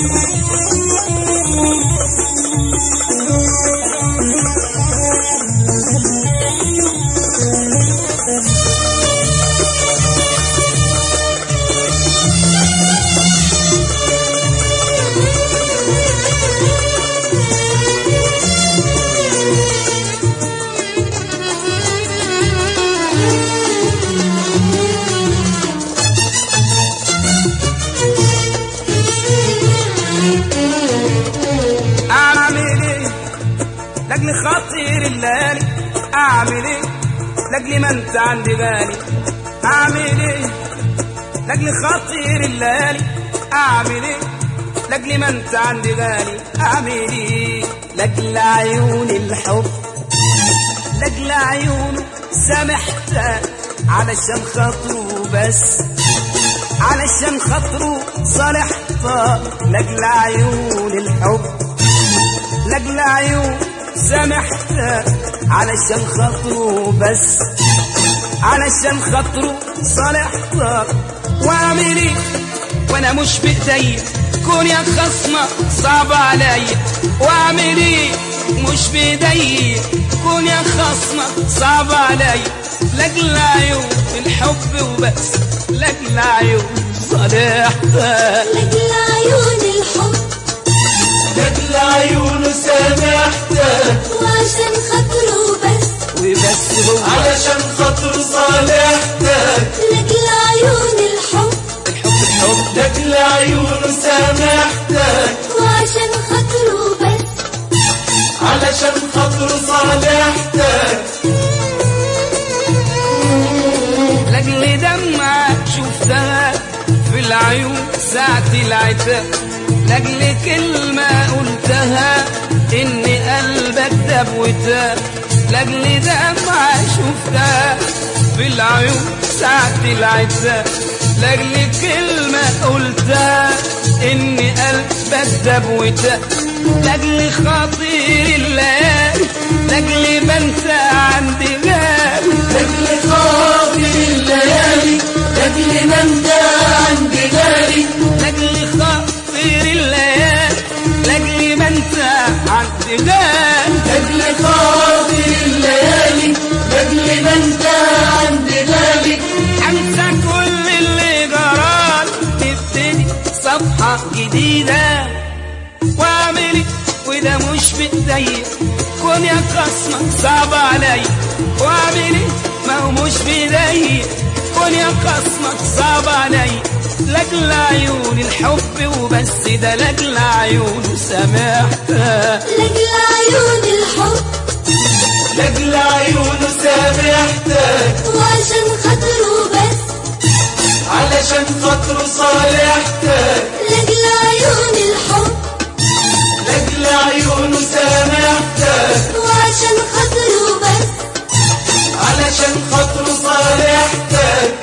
اعمل ايه لاجل خاطر الليالي اعمل ايه لاجل ما انت عندي غالي اعمل ايه لاجل خاطر الليالي اعمل ايه لاجل ما انت عندي غالي اعمل ايه لاجل عيون الحب لاجل عيونه سامحتك علشان خاطره بس علشان خاطره صالحتك لاجل عيون الحب لاجل عيون سامحتك علشان خاطره بس علشان خاطره صالحتك واعمل ايه وانا مش بايديا كون يا خصمة صعب عليا واعمل ايه مش بايديا كون يا خصمة صعب عليا لاجل عيون الحب وبس لاجل عيون صالحتك لجل عيون الحب لاجل عيونه سامحتك وعشان خاطره بس وبس هو علشان خاطر صالحتك لجل عيون الحب الحب الحب لاجل عيونه سامحتك وعشان خاطره بس علشان خاطر صالحتك لاجل دمعة شفتها في العيون ساعة العتاب لاجل كلمة قلتها إن قلبك داب وتاب لاجل دمعة شفتها في العيون ساعة العتاب لاجل كلمة قلتها إن قلبك داب وتاب لاجل خاطر الليالي لاجل ما انت عندي غالي لاجل خاطر الليالي لاجل ما انت عندي غالي لاجل خاطر الليالي لاجل ما انت عندي غالي لاجل خاطر الليالي لاجل ما انت عندي غالي انسى كل اللي جرال نبتدي صفحة جديدة واعملي وده مش بايديا كون يا خصمك صعب عليا واعملي ما هو مش بايديا كون يا خصمك صعب عليا لاجل عيون الحب وبس ده لاجل عيون سامحتك لجل عيون الحب لاجل عيونه سامحتك وعشان خاطره بس علشان خاطر صالحتك لجل عيون الحب لاجل عيونه سامحتك وعشان خاطره بس علشان خاطر صالحتك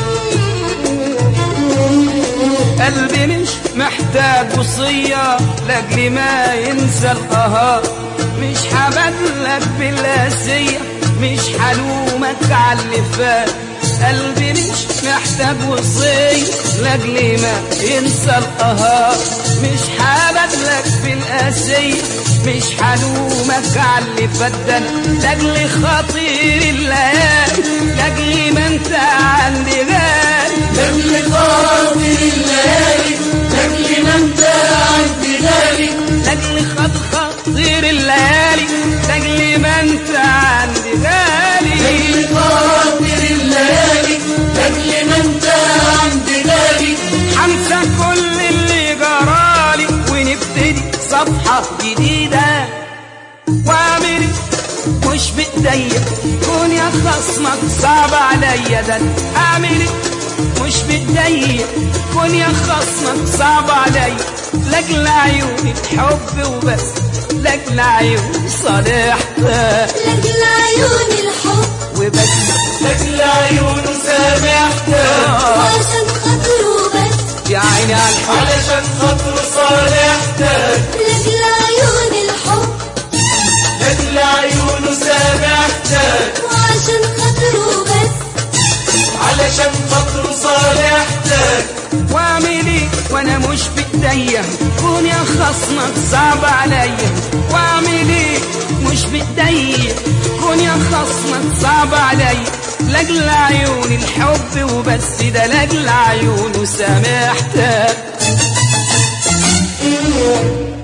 قلبي مش محتاج وصية لاجل ما ينسى القهار مش هبدلك بالقاسية مش هلومك على اللي فات قلبي مش محتاج وصية لاجل ما ينسى القهار مش هبدلك بالقاسية مش هلومك على اللي فات ده لاجل خاطر الليالي لاجل ما انت عندي غالي لاجل خاطر الليالي لاجل ما انت عندي غالي لاجل خاطر خاطر الليالي لاجل ما انت عندي غالي لاجل خاطر الليالي لاجل ما انت عندي غالي هنسى كل اللي جرالي ونبتدي صفحة جديدة واعمل مش بايديا كون يا خصمك صعب عليا ده اعمل مش بايديا كون يا خصمك صعب عليا لاجل عيوني حب وبس لاجل عيوني صالحتك لجل عيون الحب وبس لاجل عيونه سامحتك وعشان خاطره بس يا عيني على الحب علشان خاطر صالحتك لجل عيون الحب لاجل عيونه سامحتك وعشان خاطره بس علشان خاطر صالحتك واعمل ايه وانا مش بايديا كون خصمك صعب عليا واعمل ايه مش بايديا كون يا خصمك صعب عليا لاجل عيون الحب وبس ده لاجل عيون وسامحتك